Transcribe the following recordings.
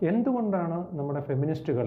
എന്തുകൊണ്ടാണ് നമ്മുടെ ഫെമിനിസ്റ്റുകൾ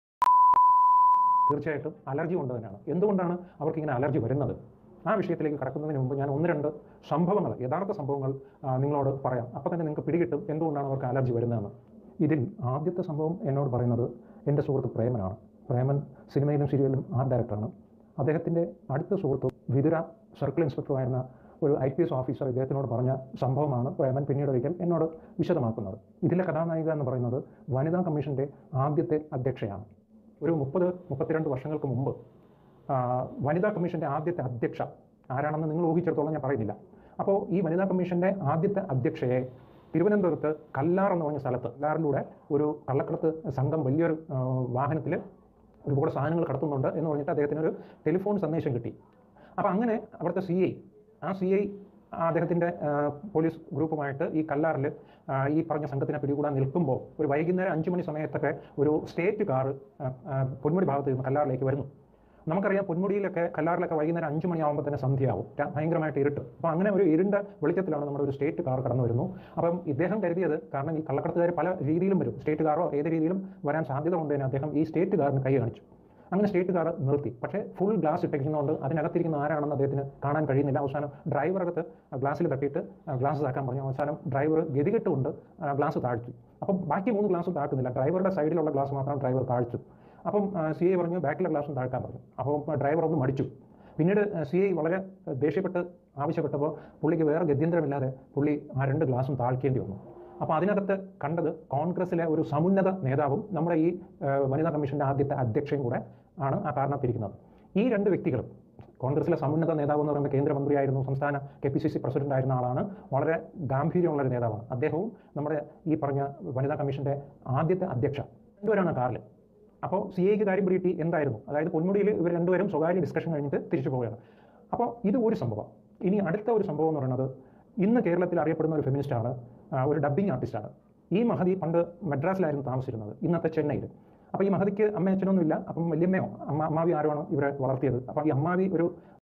തീർച്ചയായിട്ടും അലർജി കൊണ്ട് തന്നെയാണ് എന്തുകൊണ്ടാണ് അവർക്ക് ഇങ്ങനെ അലർജി വരുന്നത് ആ വിഷയത്തിലേക്ക് കടക്കുന്നതിന് മുമ്പ് ഞാൻ ഒന്ന് രണ്ട് സംഭവങ്ങൾ യഥാർത്ഥ സംഭവങ്ങൾ ആ, നിങ്ങളോട് പറയാം അപ്പോൾ തന്നെ നിങ്ങൾക്ക് പിടികിട്ടും എന്തുകൊണ്ടാണ് അവർക്ക് അലർജി വരുന്നതെന്ന് ഇതിൽ ആദ്യത്തെ സംഭവം എന്നോട് പറയുന്നത് എൻ്റെ സുഹൃത്ത് പ്രേമനാണ് പ്രേമൻ സിനിമയിലും സീരിയലിലും ആർട്ട് ഡയറക്ടറാണ് അദ്ദേഹത്തിൻ്റെ അടുത്ത സുഹൃത്ത് വിതുര സർക്കിൾ ഇൻസ്പെക്ടറായിരുന്ന ഒരു ഐ പി എസ് ഓഫീസർ ഇദ്ദേഹത്തിനോട് പറഞ്ഞ സംഭവമാണ് പ്രേമൻ പിന്നീട് ഒരിക്കൽ എന്നോട് വിശദമാക്കുന്നത് ഇതിലെ കഥാനായിക എന്ന് പറയുന്നത് വനിതാ കമ്മീഷൻ്റെ ആദ്യത്തെ അധ്യക്ഷയാണ് ഒരു മുപ്പത് മുപ്പത്തിരണ്ട് വർഷങ്ങൾക്ക് മുമ്പ് ആ, വനിതാ കമ്മീഷൻ്റെ ആദ്യത്തെ അധ്യക്ഷ ആരാണെന്ന് നിങ്ങൾ ഊഹിച്ചിടത്തോളം ഞാൻ പറയുന്നില്ല അപ്പോൾ ഈ വനിതാ കമ്മീഷൻ്റെ ആദ്യത്തെ അധ്യക്ഷയെ തിരുവനന്തപുരത്ത് കല്ലാർ എന്ന് പറഞ്ഞ സ്ഥലത്ത് കല്ലാറിലൂടെ ഒരു കള്ളക്കടത്ത് സംഘം വലിയൊരു വാഹനത്തിൽ ഒരുപാട് സാധനങ്ങൾ കടത്തുന്നുണ്ട് എന്ന് പറഞ്ഞിട്ട് അദ്ദേഹത്തിന് ഒരു ടെലിഫോൺ സന്ദേശം കിട്ടി അപ്പോൾ അങ്ങനെ അവിടുത്തെ സി ഐ ആ സി ഐ അദ്ദേഹത്തിൻ്റെ പോലീസ് ഗ്രൂപ്പുമായിട്ട് ഈ കല്ലാറിൽ ഈ പറഞ്ഞ സംഘത്തിനെ പിടികൂടാൻ നിൽക്കുമ്പോൾ ഒരു വൈകുന്നേരം അഞ്ച് മണി സമയത്തൊക്കെ ഒരു സ്റ്റേറ്റ് കാറ് പൊന്മുടി ഭാഗത്ത് നിന്ന് കല്ലാറിലേക്ക് വരുന്നു നമുക്കറിയാം പൊന്മുടിയിലൊക്കെ കല്ലാറിലൊക്കെ വൈകുന്നേരം അഞ്ച് മണിയാകുമ്പോൾ തന്നെ സന്ധ്യയാവും ര- ഭയങ്കരമായിട്ട് ഇരുട്ട് അപ്പോൾ അങ്ങനെ ഒരു ഇരുണ്ട വെളിച്ചത്തിലാണ് നമ്മുടെ ഒരു സ്റ്റേറ്റ് കാർ കടന്നു വരുന്നു അപ്പം ഇദ്ദേഹം കരുതിയത് കാരണം ഈ കള്ളക്കടത്തുകാർ പല രീതിയിലും വരും സ്റ്റേറ്റ് കാറോ ഏത് രീതിയിലും വരാൻ സാധ്യത കൊണ്ട് തന്നെ അദ്ദേഹം ഈ സ്റ്റേറ്റ് കാറിന് കൈ കാണിച്ചു അങ്ങനെ സ്റ്റേറ്റ് കാർ നിർത്തി പക്ഷേ ഫുൾ ഗ്ലാസ് ഇട്ടിരിക്കുന്നതുകൊണ്ട് അതിനകത്തിരിക്കുന്ന ആരാണെന്ന് അദ്ദേഹത്തിന് കാണാൻ കഴിയുന്നില്ല അവസാനം ഡ്രൈവർ അകത്ത് ഗ്ലാസ്സിൽ തട്ടിയിട്ട് ഗ്ലാസ് താക്കാൻ പറഞ്ഞു അവസാനം ഡ്രൈവർ ഗതികെട്ടുകൊണ്ട് ഗ്ലാസ് താഴ്ത്തി അപ്പം ബാക്കി മൂന്ന് ഗ്ലാസ് താഴ്ത്തുന്നില്ല ഡ്രൈവറുടെ സൈഡിലുള്ള ഗ്ലാസ് മാത്രം ഡ്രൈവർ താഴ്ച്ചു അപ്പം സി ഐ പറഞ്ഞു ബാക്കിലെ ഗ്ലാസും താഴ്ക്കാൻ പറഞ്ഞു അപ്പോൾ ഡ്രൈവർ ഒന്ന് മടിച്ചു പിന്നീട് സി ഐ വളരെ ദേഷ്യപ്പെട്ട് ആവശ്യപ്പെട്ടപ്പോൾ പുള്ളിക്ക് വേറെ ഗത്യന്തരമില്ലാതെ പുള്ളി ആ രണ്ട് ഗ്ലാസും താഴ്ക്കേണ്ടി വന്നു അപ്പോൾ അതിനകത്ത് കണ്ടത് കോൺഗ്രസിലെ ഒരു സമുന്നത നേതാവും നമ്മുടെ ഈ ഏഹ്, വനിതാ കമ്മീഷൻ്റെ ആദ്യത്തെ അധ്യക്ഷയും കൂടെ ആണ് ആ കാരണത്തിരിക്കുന്നത് ഈ രണ്ട് വ്യക്തികളും കോൺഗ്രസിലെ സമുന്നത നേതാവ് എന്ന് പറയുമ്പോൾ കേന്ദ്രമന്ത്രിയായിരുന്നു സംസ്ഥാന K P C C president ആയിരുന്ന ആളാണ് വളരെ ഗാംഭീര്യമുള്ള ഒരു നേതാവാണ് അദ്ദേഹവും നമ്മുടെ ഈ പറഞ്ഞ വനിതാ കമ്മീഷൻ്റെ ആദ്യത്തെ അധ്യക്ഷ രണ്ടുപേരാണ് കാറിൽ അപ്പോൾ സി ഐക്ക് കാര്യം പിടികിട്ടി എന്തായിരുന്നു അതായത് പൊന്മുടിയിൽ ഇവർ രണ്ടുപേരും സ്വകാര്യ ഡിസ്കഷൻ കഴിഞ്ഞിട്ട് തിരിച്ചു പോവുകയാണ് അപ്പോൾ ഇത് ഒരു സംഭവം ഇനി അടുത്ത ഒരു സംഭവം എന്ന് പറയുന്നത് ഇന്ന് കേരളത്തിൽ അറിയപ്പെടുന്ന ഒരു ഫെമിനിസ്റ്റാണ് ആ, ഒരു ഡബ്ബിംഗ് ആർട്ടിസ്റ്റാണ് ഈ മഹതി പണ്ട് മദ്രാസിലായിരുന്നു താമസിച്ചിരുന്നത് ഇന്നത്തെ ചെന്നൈയിൽ അപ്പോൾ ഈ മഹതിക്ക് അമ്മ അച്ഛനൊന്നും ഇല്ല അപ്പം വല്യമ്മയോ അമ്മ അമ്മാവി ആരുമാണ് ഇവരെ വളർത്തിയത് അപ്പോൾ ഈ അമ്മാവി ഒരു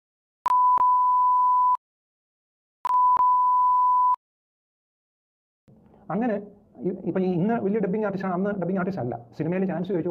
അങ്ങനെ ഇ- ഇപ്പം ഈ ഇന്ന് വലിയ ഡബ്ബിംഗ് ആർട്ടിസ്റ്റാണ് അന്ന് ഡബ്ബിംഗ് ആർട്ടിസ്റ്റ് അല്ല സിനിമയിൽ ചാൻസ് ചോദിച്ചു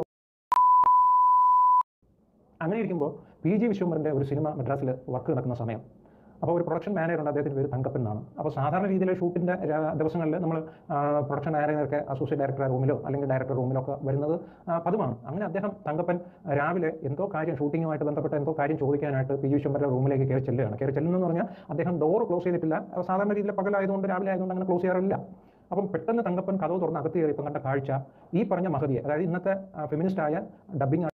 അങ്ങനെ ഇരിക്കുമ്പോൾ പി ജി വിശ്വംഭരൻ്റെ ഒരു സിനിമ മദ്രാസിൽ വർക്ക് നടക്കുന്ന സമയം അപ്പോൾ ഒരു പ്രൊഡക്ഷൻ മാനേജർ ഉണ്ട് അദ്ദേഹത്തിൻ്റെ പേര് തങ്കപ്പൻ എന്നാണ് അപ്പോൾ സാധാരണ രീതിയിൽ ഷൂട്ടിൻ്റെ ദിവസങ്ങളിൽ നമ്മൾ പ്രൊഡക്ഷൻ മാനേജർക്ക് അസോസിയേറ്റ് ഡയറക്ടർ റൂമിലോ അല്ലെങ്കിൽ ഡയറക്ടർ റൂമിലോ ഒക്കെ വരുന്നത് ആ, പതിവാണ് അങ്ങനെ അദ്ദേഹം തങ്കപ്പൻ രാവിലെ എന്തോ കാര്യം ഷൂട്ടിങ്ങുമായിട്ട് ബന്ധപ്പെട്ട എന്തോ കാര്യം ചോദിക്കാനായിട്ട് പി ജി വിശ്വംഭരൻ്റെ റൂമിലേക്ക് കയറി ചെല്ലുകയാണ് കയറി ചെല്ലുന്നതെന്ന് പറഞ്ഞാൽ അദ്ദേഹം ഡോർ ക്ലോസ് ചെയ്തിട്ടില്ല അപ്പോൾ സാധാരണ രീതിയിൽ പകലായതുകൊണ്ട് രാവിലെ ആയതുകൊണ്ട് അങ്ങനെ ക്ലോസ് ചെയ്യാറില്ല അപ്പം പെട്ടെന്ന് തങ്കപ്പൻ കഥവ് തുറന്ന് അകത്ത് കയറി ഇപ്പം കണ്ട കാഴ്ച ഈ പറഞ്ഞ മഹതിയെ അതായത് ഇന്നത്തെ ഫെമിനിസ്റ്റായ ഡബ്ബിംഗ്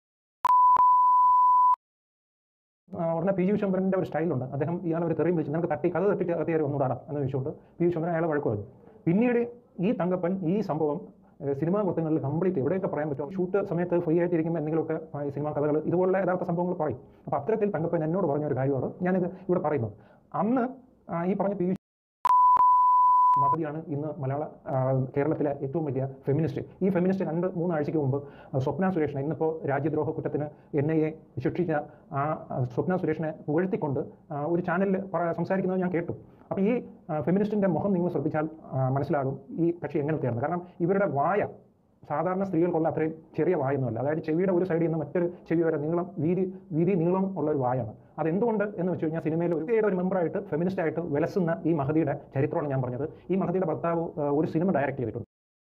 ആ, ഉടനെ പി ജി വിശ്വംഭരൻ്റെ ഒരു സ്റ്റൈലുണ്ട് അദ്ദേഹം ഇയാളെ ഒരു തെറിയും വിളിച്ചു നമുക്ക് തട്ടി കഥ തട്ടിട്ട് അകത്ത് കയറി ഒന്നുകൂടാം എന്ന് ചോദിച്ചുകൊണ്ട് പി വിശ്വംഭരൻ അയാളെ വഴക്ക് പറഞ്ഞു പിന്നീട് ഈ തങ്കപ്പൻ ഈ സംഭവം ഏഹ്, സിനിമാ വൃത്തങ്ങളിൽ കംപ്ലീറ്റ് എവിടെയൊക്കെ പറയാൻ പറ്റും ഷൂട്ട് സമയത്ത് ഫ്രീ ആയിട്ടിരിക്കുമ്പോൾ എന്തെങ്കിലുമൊക്കെ ആ, ഈ സിനിമാ കഥകൾ ഇതുപോലുള്ള യഥാർത്ഥ സംഭവങ്ങൾ പറയും അപ്പോൾ അത്തരത്തിൽ തങ്കപ്പൻ എന്നോട് പറഞ്ഞ ഒരു കാര്യമാണ് ഞാനിത് ഇവിടെ പറയുന്നത് അന്ന് ആ, ഈ പറഞ്ഞ പി വി മഹതിയാണ് ഇന്ന് മലയാള ആ, കേരളത്തിലെ ഏറ്റവും വലിയ ഫെമിനിസ്റ്റ് ഈ ഫെമിനിസ്റ്റ് രണ്ട് മൂന്നാഴ്ചയ്ക്ക് മുമ്പ് ആ, സ്വപ്ന സുരേഷിനെ ഇന്നിപ്പോൾ രാജ്യദ്രോഹ കുറ്റത്തിന് എൻ ഐ എ ശിക്ഷിച്ച ആ ആ, സ്വപ്ന സുരേഷിനെ പുകഴ്ത്തിക്കൊണ്ട് ആ, ഒരു ചാനലിൽ പറ സംസാരിക്കുന്നത് ഞാൻ കേട്ടു അപ്പോൾ ഈ ഫെമിനിസ്റ്റിൻ്റെ മുഖം നിങ്ങൾ ശ്രദ്ധിച്ചാൽ ആ, മനസ്സിലാകും ഈ കക്ഷി എങ്ങനത്തെയാണ് കാരണം ഇവരുടെ വായ സാധാരണ സ്ത്രീകൾക്കുള്ള അത്രയും ചെറിയ വായൊന്നുമല്ല അതായത് ചെവിയുടെ ഒരു സൈഡിൽ നിന്ന് മറ്റൊരു ചെവി വരെ നീളം വീതി വീതി നീളം ഉള്ള ഒരു വായാണ് അതെന്തുകൊണ്ട് എന്ന് വെച്ച് കഴിഞ്ഞാൽ സിനിമയിൽ ഒരു ഒരു മെമ്പറായിട്ട് ഫെമിനിസ്റ്റ് ആയിട്ട് വിലസുന്ന ഈ മഹതിയുടെ ചരിത്രമാണ് ഞാൻ പറഞ്ഞത് ഈ മഹതിയുടെ ഭർത്താവ് ആ, ഒരു സിനിമ ഡയറക്റ്റ് ചെയ്തിട്ടുണ്ട്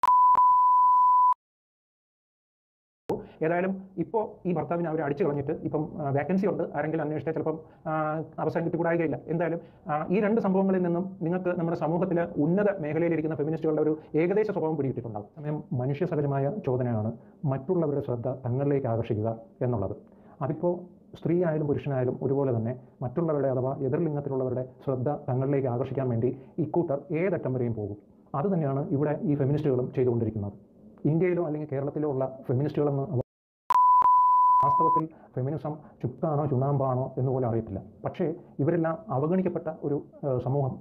ഏതായാലും ഇപ്പോൾ ഈ ഭർത്താവിനെ അവർ അടിച്ചു കളഞ്ഞിട്ട് ഇപ്പം വേക്കൻസി ഉണ്ട് ആരെങ്കിലും അന്വേഷിച്ചാൽ ചിലപ്പം ആ, അവസാനം കിട്ടിക്കൂടായികയില്ല എന്തായാലും ആ, ഈ രണ്ട് സംഭവങ്ങളിൽ നിന്നും നിങ്ങൾക്ക് നമ്മുടെ സമൂഹത്തിലെ ഉന്നത മേഖലയിലിരിക്കുന്ന ഫെമിനിസ്റ്റുകളുടെ ഒരു ഏകദേശ സ്വഭാവം പിടികിട്ടിട്ടുണ്ടാകും സമയം മനുഷ്യസഹജമായ ചോദനയാണ് മറ്റുള്ളവരുടെ ശ്രദ്ധ തങ്ങളിലേക്ക് ആകർഷിക്കുക എന്നുള്ളത് അതിപ്പോൾ സ്ത്രീ ആയാലും പുരുഷനായാലും ഒരുപോലെ തന്നെ മറ്റുള്ളവരുടെ അഥവാ എതിർലിംഗത്തിലുള്ളവരുടെ ശ്രദ്ധ തങ്ങളിലേക്ക് ആകർഷിക്കാൻ വേണ്ടി ഇക്കൂട്ടർ ഏതറ്റം വരെയും പോകും അത് തന്നെയാണ് ഇവിടെ ഈ ഫെമിനിസ്റ്റുകളും ചെയ്തുകൊണ്ടിരിക്കുന്നത് ഇന്ത്യയിലോ അല്ലെങ്കിൽ കേരളത്തിലോ ഉള്ള ഫെമിനിസ്റ്റുകളെന്ന് വാസ്തവത്തിൽ ഫെമിനിസം ചുക്കാണോ ചുണ്ണാമ്പാണോ എന്ന് പോലും അറിയത്തില്ല പക്ഷേ ഇവരെല്ലാം അവഗണിക്കപ്പെട്ട ഒരു ഏഹ്, സമൂഹം ആണ്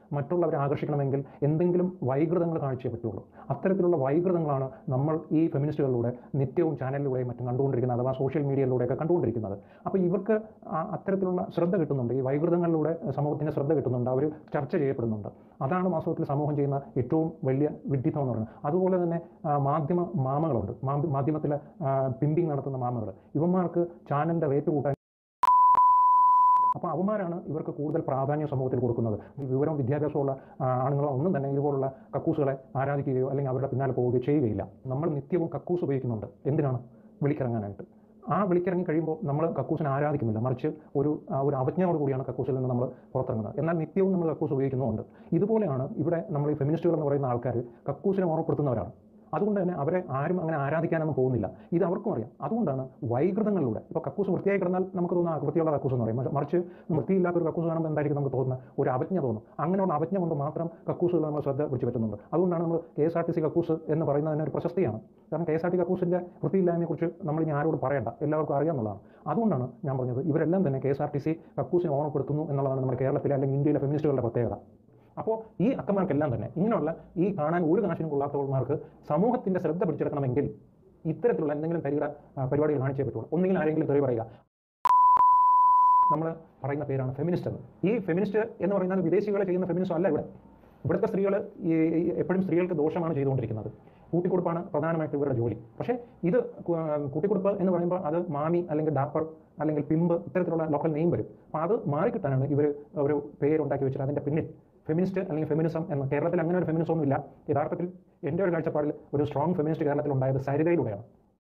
മറ്റുള്ളവരെ ആകർഷിക്കണമെങ്കിൽ എന്തെങ്കിലും വൈകൃതങ്ങൾ കാണിച്ചേ പറ്റുള്ളൂ അത്തരത്തിലുള്ള വൈകൃതങ്ങളാണ് നമ്മൾ ഈ ഫെമിനിസ്റ്റുകളിലൂടെ നിത്യവും ചാനലിലൂടെയും മറ്റും കണ്ടുകൊണ്ടിരിക്കുന്നത് അഥവാ സോഷ്യൽ മീഡിയയിലൂടെയൊക്കെ കണ്ടുകൊണ്ടിരിക്കുന്നത് അപ്പോൾ ഇവർക്ക് ആ അത്തരത്തിലുള്ള ശ്രദ്ധ കിട്ടുന്നുണ്ട് ഈ വൈകൃതങ്ങളിലൂടെ സമൂഹത്തിന് ശ്രദ്ധ കിട്ടുന്നുണ്ട് അവർ ചർച്ച ചെയ്യപ്പെടുന്നുണ്ട് അതാണ് വാസ്തവത്തിൽ സമൂഹം ചെയ്യുന്ന ഏറ്റവും വലിയ വിഡ്ഢിത്തം എന്ന് പറയുന്നത് അതുപോലെ തന്നെ ആ, മാധ്യമ മാമകളുണ്ട് മാധ്യ- മാധ്യമത്തിലെ പിമ്പിങ് നടത്തുന്ന മാമകൾ ഇവന്മാർക്ക് ചാനലിൻ്റെ റേറ്റ് കൂട്ടാൻ അപ്പോൾ അവന്മാരാണ് ഇവർക്ക് കൂടുതൽ പ്രാധാന്യം സമൂഹത്തിൽ കൊടുക്കുന്നത് ഈ വിവരവും വിദ്യാഭ്യാസമുള്ള ആ, ആണുങ്ങളോ ഒന്നും തന്നെ ഇതുപോലുള്ള കക്കൂസുകളെ ആരാധിക്കുകയോ അല്ലെങ്കിൽ അവരുടെ പിന്നാലെ പോവുകയോ ചെയ്യുകയില്ല നമ്മൾ നിത്യവും കക്കൂസ് ഉപയോഗിക്കുന്നുണ്ട് എന്തിനാണ് വിളിക്കിറങ്ങാനായിട്ട് ആ വിളിക്കിറങ്ങി കഴിയുമ്പോൾ നമ്മൾ കക്കൂസിനെ ആരാധിക്കുന്നില്ല മറിച്ച് ഒരു ആ, ഒരു അവജ്ഞയോട് കൂടിയാണ് കക്കൂസിൽ നിന്ന് നമ്മൾ പുറത്തിറങ്ങുന്നത് എന്നാൽ നിത്യവും നമ്മൾ കക്കൂസ് ഉപയോഗിക്കുന്നുമുണ്ട് ഇതുപോലെയാണ് ഇവിടെ നമ്മൾ ഈ ഫെമിനിസ്റ്റുകൾ എന്ന് പറയുന്ന ആൾക്കാർ കക്കൂസിനെ ഓർമ്മപ്പെടുത്തുന്നവരാണ് അതുകൊണ്ട് തന്നെ അവരെ ആരും അങ്ങനെ ആരാധിക്കാനൊന്നും പോകുന്നില്ല ഇത് അവർക്കും അറിയാം അതുകൊണ്ടാണ് വൈകൃതങ്ങളിലൂടെ ഇപ്പോൾ കക്കൂസ് വൃത്തിയായി കിടന്നാൽ നമുക്ക് തോന്നുന്ന ആ വൃത്തിയുള്ള കക്കൂസ് എന്ന് പറയും മറിച്ച് മറിച്ച് വൃത്തിയില്ലാത്ത ഒരു കക്കൂസ് കാണുമ്പോൾ എന്തായിരിക്കും നമുക്ക് തോന്നുന്ന ഒരു അവജ്ഞ തോന്നും അങ്ങനെയുള്ള അവജ്ഞ കൊണ്ട് മാത്രം കക്കൂസുകൾ നമ്മൾ ശ്രദ്ധ പിടിച്ചു പറ്റുന്നുണ്ട് അതുകൊണ്ടാണ് നമ്മൾ K S R T C കക്കൂസ് എന്ന് പറയുന്നതിന് ഒരു പ്രശസ്തിയാണ് കാരണം കെ എസ് ആർ ടി കക്കൂസിൻ്റെ വൃത്തിയില്ലായ്മയെക്കുറിച്ച് നമ്മൾ ഇനി ആരോട് പറയണ്ട എല്ലാവർക്കും അറിയാമെന്നുള്ളതാണ് അതുകൊണ്ടാണ് ഞാൻ പറഞ്ഞത് ഇവരെല്ലാം തന്നെ K S R T C കക്കൂസിനെ ഓർമ്മപ്പെടുത്തുന്നു എന്നുള്ളതാണ് നമ്മുടെ കേരളത്തിലെ അല്ലെങ്കിൽ ഇന്ത്യയിലെ ഫെമിനിസ്റ്റുകളുടെ പ്രത്യേകത അപ്പോൾ ഈ അക്കന്മാർക്കെല്ലാം തന്നെ ഇങ്ങനെയുള്ള ഈ കാണാൻ ഒരു കാശിനും കൊള്ളാത്തവന്മാർക്ക് സമൂഹത്തിന്റെ ശ്രദ്ധ പിടിച്ചെടുക്കണമെങ്കിൽ ഇത്തരത്തിലുള്ള എന്തെങ്കിലും തരികട ആ, പരിപാടികൾ കാണിച്ചേ പറ്റുള്ളൂ ഒന്നുകിൽ ആരെങ്കിലും തെറി പറയുക നമ്മൾ പറയുന്ന പേരാണ് ഫെമിനിസ്റ്റ് എന്ന് ഈ ഫെമിനിസ്റ്റ് എന്ന് പറയുന്നത് വിദേശികളെ ചെയ്യുന്ന ഫെമിനിസം അല്ല ഇവിടെ ഇവിടുത്തെ സ്ത്രീകൾ ഈ ഈ എപ്പോഴും സ്ത്രീകൾക്ക് ദോഷമാണ് ചെയ്തുകൊണ്ടിരിക്കുന്നത് കൂട്ടിക്കൊടുപ്പാണ് പ്രധാനമായിട്ട് ഇവരുടെ ജോലി പക്ഷേ ഇത് കു- ആ, കൂട്ടിക്കൊടുപ്പ് എന്ന് പറയുമ്പോൾ അത് മാമി അല്ലെങ്കിൽ ഡാപ്പർ അല്ലെങ്കിൽ പിമ്പ് ഇത്തരത്തിലുള്ള ലോക്കൽ നെയിം വരും അപ്പോൾ അത് മാറിക്കിട്ടാനാണ് ഇവർ ഒരു പേരുണ്ടാക്കി വെച്ചിട്ട് അതിൻ്റെ പിന്നിൽ ഫെമിനിസ്റ്റ് അല്ലെങ്കിൽ ഫെമിനിസം എന്ന് കേരളത്തിൽ അങ്ങനെ ഒരു ഫെമിനിസം ഒന്നുമില്ല യഥാർത്ഥത്തിൽ എൻ്റെ ഒരു കാഴ്ചപ്പാടിൽ ഒരു സ്ട്രോങ് ഫെമിനിസ്റ്റ് കേരളത്തിൽ ഉണ്ടായത് സരിതയിലൂടെയാണ്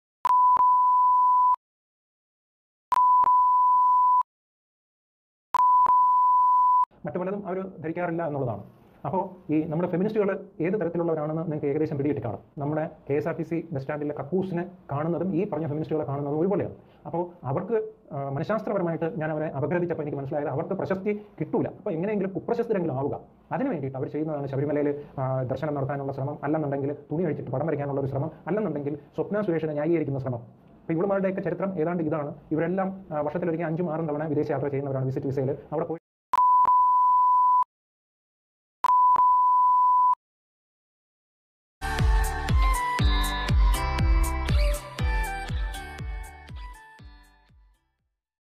മറ്റു പലതും അവർ ധരിക്കാറില്ല എന്നുള്ളതാണ് അപ്പോൾ ഈ നമ്മുടെ ഫെമിനിസ്റ്റുകൾ ഏത് തരത്തിലുള്ളവരാണെന്ന് നിങ്ങൾക്ക് ഏകദേശം പിടികിട്ടി കാണും നമ്മുടെ K S R T C bus സ്റ്റാൻഡിലെ കക്കൂസിനെ കാണുന്നതും ഈ പറഞ്ഞ ഫെമിനിസ്റ്റുകളെ കാണുന്നതും ഒരുപോലെയാണ് അപ്പോൾ അവർക്ക് ആ, മനഃശാസ്ത്രപരമായിട്ട് ഞാൻ അവരെ അപഗ്രഥിച്ചപ്പോൾ എനിക്ക് മനസ്സിലായത് അവർക്ക് പ്രശസ്തി കിട്ടൂല അപ്പോൾ എങ്ങനെയെങ്കിലും കുപ്രശസ്തരെങ്കിലും ആവുക അതിന് വേണ്ടിയിട്ട് അവർ ചെയ്യുന്നതാണ് ശബരിമലയിൽ ആ, ദർശനം നടത്താനുള്ള ശ്രമം അല്ലെന്നുണ്ടെങ്കിൽ തുണി കഴിച്ചിട്ട് പടം വരയ്ക്കാനുള്ള ഒരു ശ്രമം അല്ലെന്നുണ്ടെങ്കിൽ സ്വപ്ന സുരേഷിനെ ന്യായീകരിക്കുന്ന ശ്രമം അപ്പോൾ ഇവളുമാരുടെയൊക്കെ ചരിത്രം ഏതാണ്ട് ഇതാണ് ഇവരെല്ലാം ആ, വർഷത്തിലൊരിക്കൽ അഞ്ചും ആറും തവണ വിദേശ യാത്ര ചെയ്യുന്നവരാണ് വിസിറ്റ് വിസയിൽ അവിടെ പോയി